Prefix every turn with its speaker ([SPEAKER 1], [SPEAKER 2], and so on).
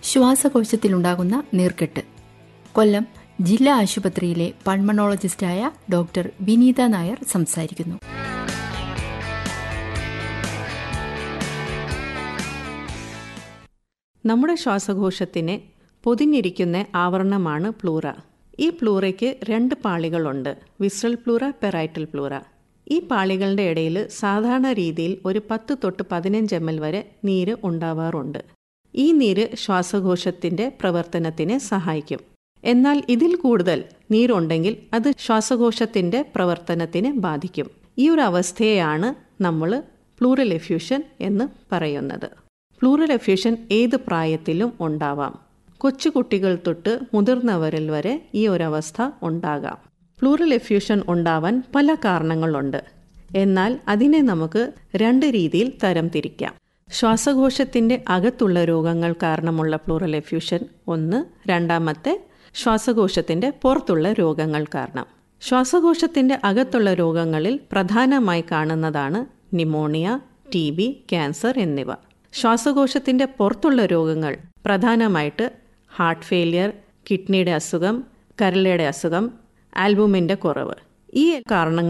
[SPEAKER 1] ശ്വാസകോശത്തിലുണ്ടാകുന്ന നീർക്കെട്ട് കൊല്ലം ജില്ലാ ആശുപത്രിയിലെ പൾമണോളജിസ്റ്റായ ഡോക്ടർ വിനീത നായർ സംസാരിക്കുന്നു
[SPEAKER 2] നമ്മുടെ ശ്വാസകോശത്തിന് പൊതിഞ്ഞിരിക്കുന്ന ആവരണമാണ് പ്ലൂറ ഈ പ്ലൂറയ്ക്ക് രണ്ട് പാളികളുണ്ട് വിസ്രൽ പ്ലൂറ പെറൈറ്റൽ പ്ലൂറ ഈ പാളികളുടെ ഇടയിൽ സാധാരണ രീതിയിൽ ഒരു പത്ത് തൊട്ട് പതിനഞ്ച് എം എൽ വരെ നീര് ഉണ്ടാവാറുണ്ട് ഈ നീര് ശ്വാസകോശത്തിൻ്റെ പ്രവർത്തനത്തിന് സഹായിക്കും എന്നാൽ ഇതിൽ കൂടുതൽ നീരുണ്ടെങ്കിൽ അത് ശ്വാസകോശത്തിൻ്റെ പ്രവർത്തനത്തിന് ബാധിക്കും ഈ ഒരു അവസ്ഥയെയാണ് നമ്മൾ പ്ലൂറൽ എഫ്യൂഷൻ എന്ന് പറയുന്നത് പ്ലൂറൽ എഫ്യൂഷൻ ഏത് പ്രായത്തിലും ഉണ്ടാവാം കൊച്ചുകുട്ടികൾ തൊട്ട് മുതിർന്നവരിൽ വരെ ഈ ഒരവസ്ഥ ഉണ്ടാകാം പ്ലൂറൽ എഫ്യൂഷൻ ഉണ്ടാവാൻ പല കാരണങ്ങളുണ്ട് എന്നാൽ അതിനെ നമുക്ക് രണ്ട് രീതിയിൽ തരംതിരിക്കാം ശ്വാസകോശത്തിന്റെ അകത്തുള്ള രോഗങ്ങൾ കാരണമുള്ള പ്ലൂറൽ എഫ്യൂഷൻ ഒന്ന് രണ്ടാമത്തെ ശ്വാസകോശത്തിന്റെ പുറത്തുള്ള രോഗങ്ങൾ കാരണം ശ്വാസകോശത്തിന്റെ അകത്തുള്ള രോഗങ്ങളിൽ പ്രധാനമായി കാണുന്നതാണ് നിമോണിയ ടി ബി ക്യാൻസർ എന്നിവ ശ്വാസകോശത്തിന്റെ പുറത്തുള്ള രോഗങ്ങൾ പ്രധാനമായിട്ട് ഹാർട്ട് ഫെയിലിയർ കിഡ്നിയുടെ അസുഖം കരളയുടെ അസുഖം ആൽബുമിൻ്റെ കുറവ് ഈ കാരണങ്ങൾ